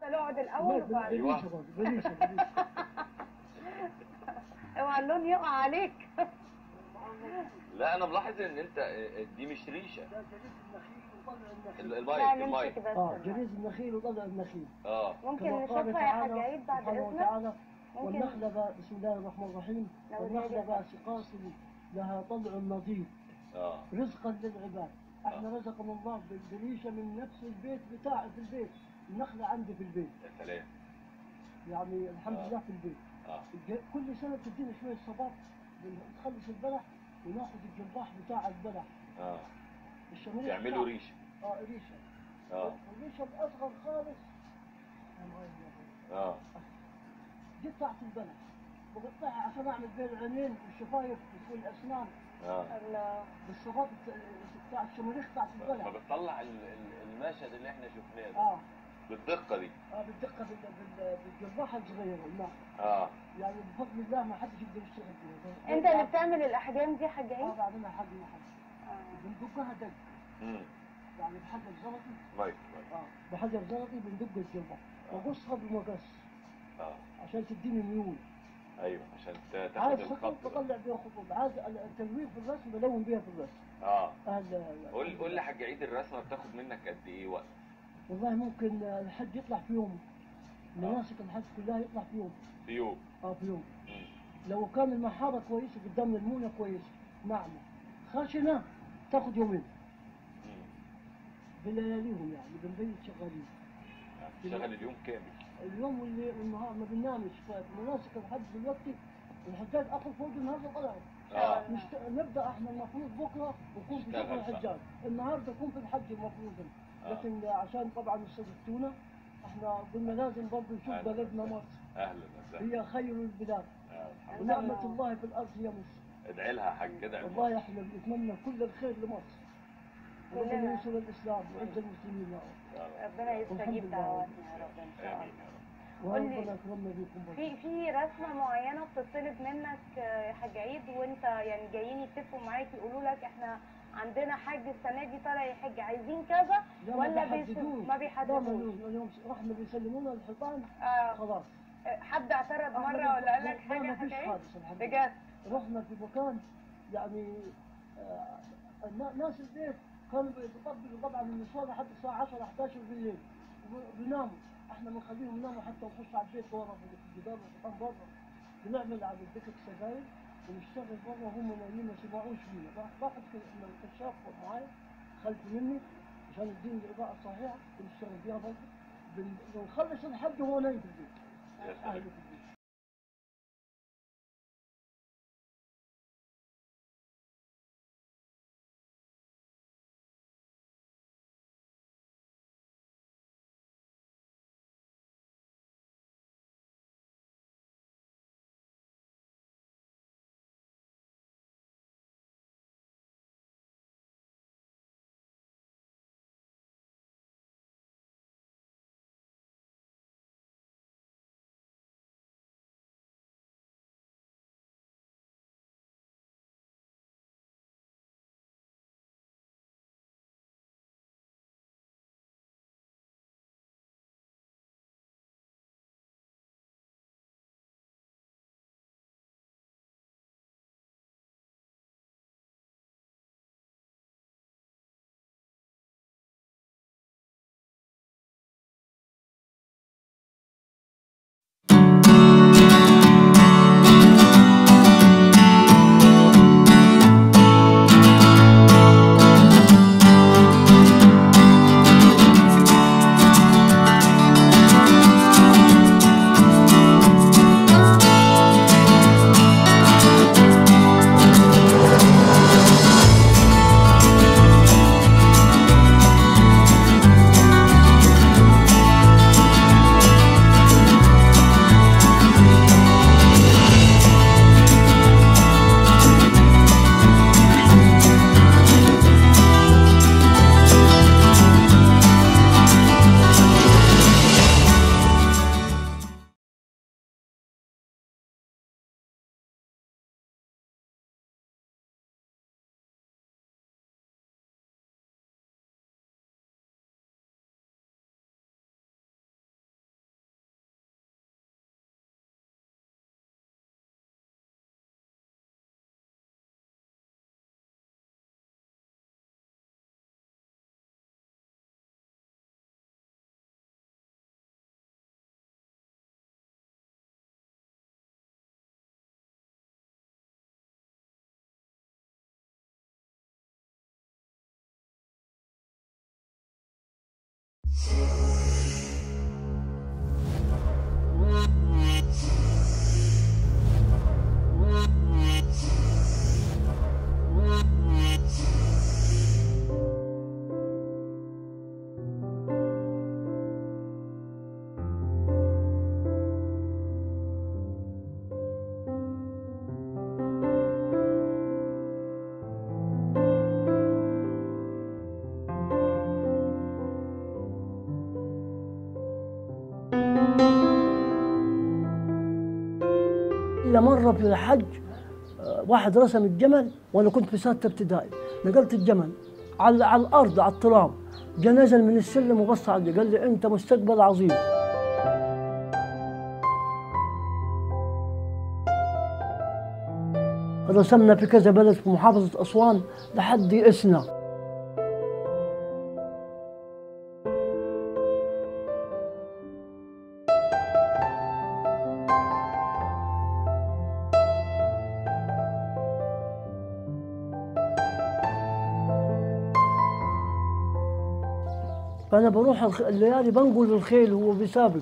تعال اقعد الاول وبعدين بليشه برضه بليشه بليشه اوعى اللون يقع عليك لا انا ملاحظ ان انت آه، دي مش ريشه ده جريز النخيل وطلع ال- النخيل لا المايك نمسك المايك بس اه جريز النخيل وطلع النخيل اه ممكن كما قال نشوفها يا تعالى حاج عيد بعد سبحانه اذنك وتعالى ممكن والنخلة بقى بسم الله الرحمن الرحيم لو والنخلة نادي بقى سقاط لها طلع نظيف اه رزقا للعباد احنا رزقنا الله بالريشة من نفس البيت بتاعي في البيت النخلة عندي في البيت يا سلام يعني الحمد آه. لله في البيت اه الج- كل سنة تدينا شوية صباط نخلص البلح وناخذ الجراح بتاع البلح اه الشمالية تعملوا بتاع- ريشه اه ريشة اه الريشة الأصغر خالص اه دي بتاعت البلح بقطعها عشان اعمل بين العينين والشفايف والاسنان اه الله بالصفات بتاع الشماريخ بتاعت البلح فبتطلع ال- ال- المشهد اللي احنا شفناه ده اه بالدقه دي اه بالدقه بال- بال- بالجراحه الصغيره النعم اه يعني بفضل الله ما حدش يقدر يشتغل فيها انت اللي بتعمل الاحجام دي يا حاج اه عيد بعملها حد ما حد آه. بندقها دق امم يعني بحجر زلطي مايك مايك اه بحجر زلطي بندق الجراح واقصها بالمقص اه عشان تديني ميول ايوه عشان ت- تاخد عايز الخط خطوط ده. بطلع بيها خطوط عايز التلوين في الرسم بلون بيها في الرسم اه هذا قول قول لي حاج عيد الرسمه بتاخد منك قد ايه وقت والله ممكن الحج يطلع في يوم مناسك الحج كلها يطلع في يوم في يوم اه في يوم مم. لو كان المحارة كويسة قدامنا المونة كويسة ناعمة خشنة تاخد يومين مم. بلياليهم يعني بنبيت شغالين شغل اليوم كامل اليوم واللي والنهار ما بننامش فمناسك الحج دلوقتي الحجاج اخر فوق النهارده طلعوا اه نشت... نبدا احنا المفروض بكره نكون في نشتغل شغل بقى. الحجاج النهارده نكون في الحج المفروض آه. لكن عشان طبعا يستضيفونا احنا قلنا لازم برضه نشوف أهلا بلدنا وسهلا. مصر اهلا وسهلا هي خير البلاد آه، الحمد لله. ونعمة الله في الأرض هي مصر ادعي لها يا حاج ادعي لمصر. والله احنا بنتمنى كل الخير لمصر وربنا كلنا. ينصر الإسلام ويعز المسلمين يا رب يا رب. ربنا والحمد يستجيب لله. دعواتنا يا رب ان شاء امين الله يا رب قول لي. وربنا يكرمنا بيكم برضه. في في رسمه معينه بتطلب منك آه، يا حاج عيد وانت يعني جايين يتفقوا معاك يقولوا لك احنا عندنا حاج السنه دي طالع يحج عايزين كذا لا، ولا ما بيس- بيحددوش. ما لا بيحددوش ما اليوم رحنا بيسلمونا الحيطان آه خلاص حد اعترض إحنا مره ولا قال لك لا، حاجه ما يا فيش حاج عيد خالص الحمد لله بجد رحنا في مكان يعني آه، النا- ناس البيت كانوا بيطبقوا طبعا النسوان لحد الساعة 10 11 بالليل وب- بيناموا احنا بنخليهم يناموا حتى نخش على البيت ورا في الجدار والحيطان برا بنعمل على البيت سجاير ونشتغل برا وهم نايمين ما سمعوش فينا راح واحد ك- من الكشاف معايا خلف مني عشان يديني الإضاءة الصحيحة ونشتغل فيها برضه بن- بنخلص الحج وهو نايم في البيت يا سلام. أهله في البيت إلا مرة في الحج آه، واحد رسم الجمل وأنا كنت في سادسة ابتدائي نقلت الجمل على على الأرض على التراب جا نزل من السلم وبص علي قال لي أنت مستقبل عظيم رسمنا في كذا بلد في محافظة أسوان لحد يئسنا فأنا بروح الخ- الليالي بنقل الخيل وهو بيسابق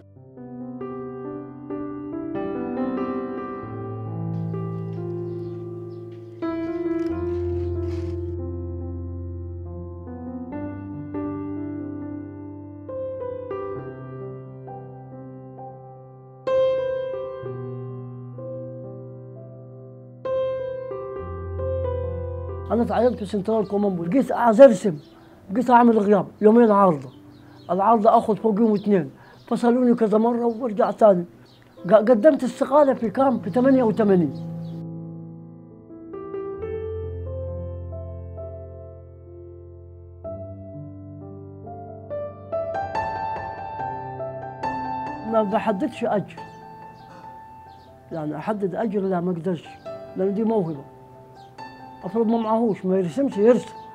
انا تعينت في سنترال كومومبو لقيت عايز ارسم لقيت اعمل غياب يومين عارضه العارضه اخذ فوق يوم اثنين فصلوني كذا مره وارجع ثاني ق- قدمت استقاله في كام في 88 ما بحددش اجر يعني احدد اجر لا ما اقدرش لان دي موهبه افرض ما معهوش ما يرسمش يرسم